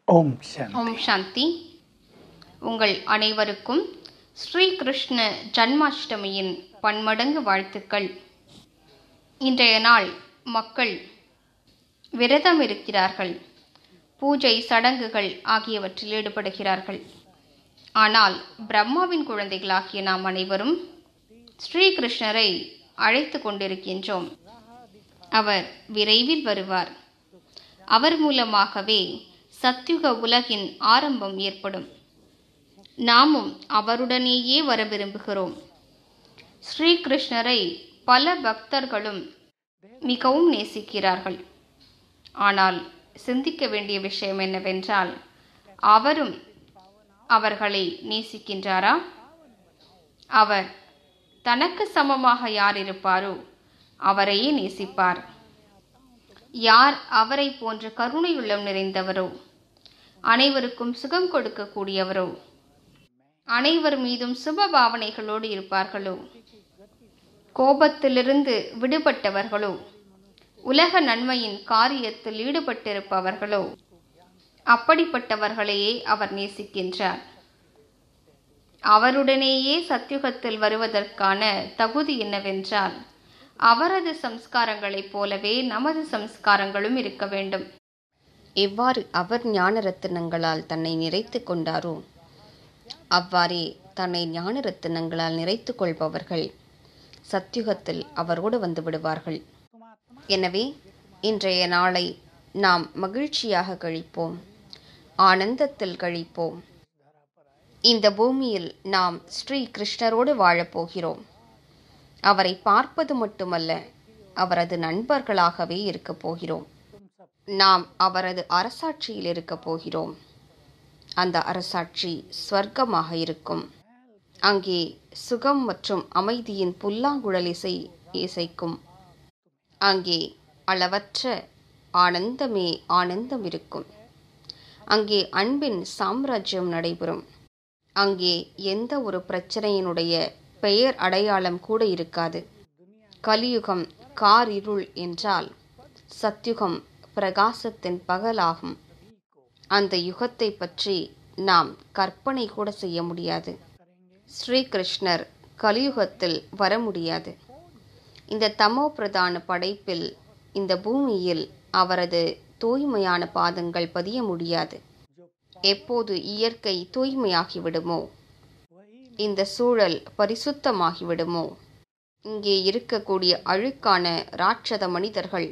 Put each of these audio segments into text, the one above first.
ஓம் சாந்தி ஓம் சாந்தி உங்கள் அனைவருக்கும் ஸ்ரீ கிருஷ்ண ஜன்மாஷ்டமியின் பன்மடங்கு வாழ்த்துக்கள் இன்றைய நாள் மக்கள் விரதம் இருக்கிறார்கள் பூஜை சடங்குகள் ஆகியவற்றில் ஈடுபடுகிறார்கள் ஆனால் பிரம்மாவின் குழந்தைகளாகிய நாம் அனைவரும் ஸ்ரீ கிருஷ்ணரை அழைத்து கொண்டிருக்கின்றோம் அவர் விரைவில் வருவார் அவர் மூலமாகவே சத்யுக உலகின் ஆரம்பம் ஏற்படும் நாமும் அவருடனேயே வர விரும்புகிறோம் ஸ்ரீ கிருஷ்ணரை பல பக்தர்களும் மிகவும் நேசிக்கிறார்கள் ஆனால் சிந்திக்க வேண்டிய விஷயம் என்னவென்றால் அவரும் அவர்களை நேசிக்கின்றாரா அவர் தனக்கு சமமாக யார் இருப்பாரோ அவரையே நேசிப்பார் யார் அவரை போன்ற கருணையுள்ளம் நிறைந்தவரோ அனைவருக்கும் சுகம் கொடுக்கக்கூடியவரோ அனைவர் மீதும் சுப பாவனைகளோடு இருப்பார்களோ கோபத்திலிருந்து விடுபட்டவர்களோ உலக நன்மையின் காரியத்தில் ஈடுபட்டிருப்பவர்களோ அப்படிப்பட்டவர்களையே அவர் நேசிக்கின்றார் அவருடனேயே சத்யுகத்தில் வருவதற்கான தகுதி என்னவென்றால் அவரது சம்ஸ்காரங்களைப் போலவே நமது சம்ஸ்காரங்களும் இருக்க வேண்டும் எவ்வாறு அவர் ஞான ரத்தினங்களால் தன்னை நிறைத்து கொண்டாரோ அவ்வாறே தன்னை ஞான ரத்தினங்களால் நிறைத்து கொள்பவர்கள் சத்யுகத்தில் அவரோடு வந்து விடுவார்கள் எனவே இன்றைய நாளை நாம் மகிழ்ச்சியாக கழிப்போம் ஆனந்தத்தில் கழிப்போம் இந்த பூமியில் நாம் ஸ்ரீ கிருஷ்ணரோடு வாழப்போகிறோம் அவரை பார்ப்பது மட்டுமல்ல அவரது நண்பர்களாகவே இருக்கப் போகிறோம் நாம் அவரது அரசாட்சியில் இருக்கப் போகிறோம் அந்த அரசாட்சி ஸ்வர்க்கமாக இருக்கும் அங்கே சுகம் மற்றும் அமைதியின் புல்லாங்குழல் இசை இசைக்கும் அங்கே அளவற்ற ஆனந்தமே ஆனந்தம் இருக்கும் அங்கே அன்பின் சாம்ராஜ்யம் நடைபெறும் அங்கே எந்த ஒரு பிரச்சனையினுடைய பெயர் அடையாளம் கூட இருக்காது கலியுகம் காரிருள் என்றால் சத்யுகம் பிரகாசத்தின் பகலாகும் அந்த யுகத்தை பற்றி நாம் கற்பனை கூட செய்ய முடியாது ஸ்ரீகிருஷ்ணர் கலியுகத்தில் வர முடியாது இந்த தமோ பிரதான படைப்பில் இந்த பூமியில் அவரது தூய்மையான பாதங்கள் பதிய முடியாது எப்போது இயற்கை தூய்மையாகிவிடுமோ இந்த சூழல் பரிசுத்தமாகிவிடுமோ இங்கே இருக்கக்கூடிய அழுக்கான ராட்சத மனிதர்கள்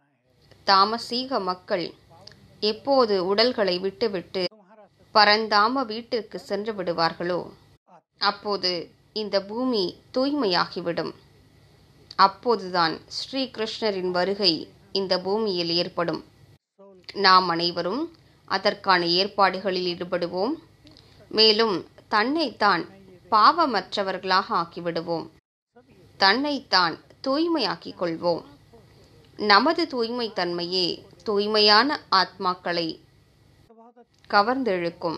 தாமசீக மக்கள் எப்போது உடல்களை விட்டுவிட்டு பரந்தாம வீட்டிற்கு சென்று விடுவார்களோ அப்போது இந்த பூமி தூய்மையாகிவிடும் அப்போதுதான் ஸ்ரீ கிருஷ்ணரின் வருகை இந்த பூமியில் ஏற்படும் நாம் அனைவரும் அதற்கான ஏற்பாடுகளில் ஈடுபடுவோம் மேலும் தன்னைத்தான் பாவமற்றவர்களாக ஆக்கிவிடுவோம் தன்னைத்தான் தூய்மையாக்கிக் கொள்வோம் நமது தூய்மை தன்மையே தூய்மையான ஆத்மாக்களை கவர்ந்தெழுக்கும்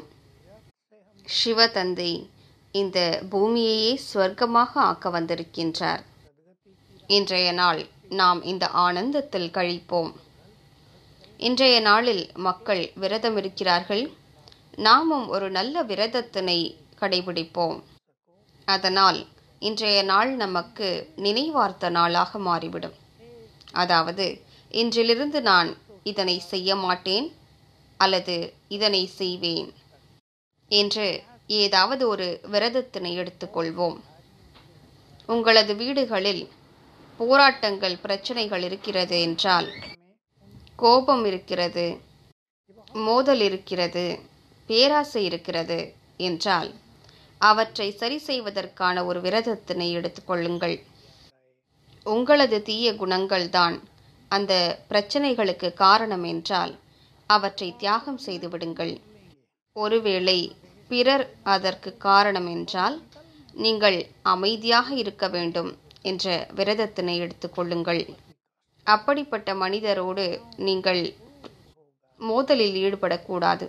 சிவதந்தை இந்த பூமியையே ஸ்வர்க்கமாக ஆக்க வந்திருக்கின்றார் இன்றைய நாள் நாம் இந்த ஆனந்தத்தில் கழிப்போம் இன்றைய நாளில் மக்கள் விரதம் இருக்கிறார்கள் நாமும் ஒரு நல்ல விரதத்தினை கடைபிடிப்போம் அதனால் இன்றைய நாள் நமக்கு நினைவார்த்த நாளாக மாறிவிடும் அதாவது இன்றிலிருந்து நான் இதனை செய்ய மாட்டேன் அல்லது இதனை செய்வேன் என்று ஏதாவது ஒரு விரதத்தினை எடுத்துக்கொள்வோம் உங்களது வீடுகளில் போராட்டங்கள் பிரச்சனைகள் இருக்கிறது என்றால் கோபம் இருக்கிறது மோதல் இருக்கிறது பேராசை இருக்கிறது என்றால் அவற்றை சரி செய்வதற்கான ஒரு விரதத்தினை எடுத்துக்கொள்ளுங்கள் உங்களது தீய குணங்கள் தான் அந்த பிரச்சனைகளுக்கு காரணம் என்றால் அவற்றை தியாகம் செய்து விடுங்கள் ஒருவேளை பிறர் அதற்கு காரணம் என்றால் நீங்கள் அமைதியாக இருக்க வேண்டும் என்ற விரதத்தினை எடுத்துக்கொள்ளுங்கள் அப்படிப்பட்ட மனிதரோடு நீங்கள் மோதலில் ஈடுபடக்கூடாது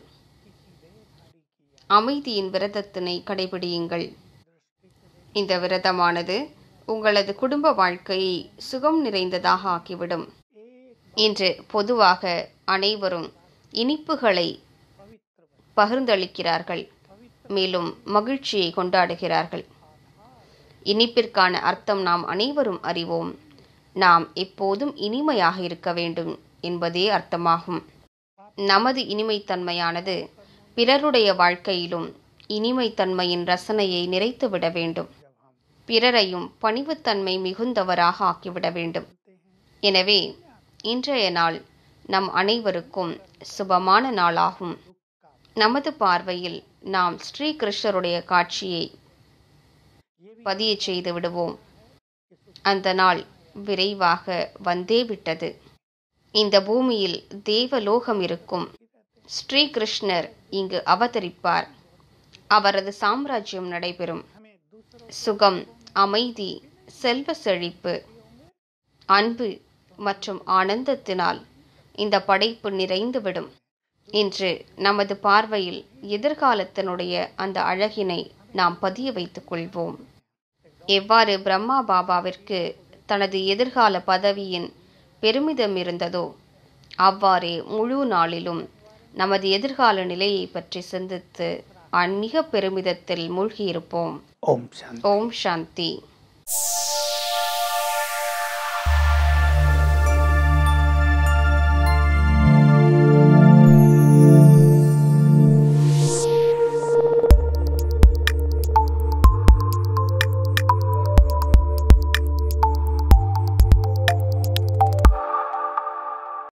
அமைதியின் விரதத்தினை கடைபிடியுங்கள் இந்த விரதமானது உங்களது குடும்ப வாழ்க்கையை சுகம் நிறைந்ததாக ஆக்கிவிடும் இன்று பொதுவாக அனைவரும் இனிப்புகளை பகிர்ந்தளிக்கிறார்கள் மேலும் மகிழ்ச்சியை கொண்டாடுகிறார்கள் இனிப்பிற்கான அர்த்தம் நாம் அனைவரும் அறிவோம் நாம் எப்போதும் இனிமையாக இருக்க வேண்டும் என்பதே அர்த்தமாகும் நமது இனிமைத்தன்மையானது பிறருடைய வாழ்க்கையிலும் இனிமைத்தன்மையின் ரசனையை நிறைத்துவிட வேண்டும் பிறரையும் பணிவுத்தன்மை மிகுந்தவராக ஆக்கிவிட வேண்டும் எனவே இன்றைய நாள் நம் அனைவருக்கும் சுபமான நாளாகும் நமது பார்வையில் நாம் ஸ்ரீகிருஷ்ணருடைய காட்சியை பதிய செய்து விடுவோம் அந்த நாள் விரைவாக வந்தே விட்டது இந்த பூமியில் தேவலோகம் இருக்கும் ஸ்ரீகிருஷ்ணர் இங்கு அவதரிப்பார் அவரது சாம்ராஜ்யம் நடைபெறும் சுகம் அமைதி செல்வ செழிப்பு அன்பு மற்றும் ஆனந்தத்தினால் இந்த படைப்பு நிறைந்துவிடும் இன்று நமது பார்வையில் எதிர்காலத்தினுடைய அந்த அழகினை நாம் பதிய வைத்துக் கொள்வோம் எவ்வாறு பிரம்மா பாபாவிற்கு தனது எதிர்கால பதவியின் பெருமிதம் இருந்ததோ அவ்வாறே முழு நாளிலும் நமது எதிர்கால நிலையை பற்றி சிந்தித்து ஆன்மீக பெருமிதத்தில் மூழ்கியிருப்போம் ओम शांति ஓம் சாந்தி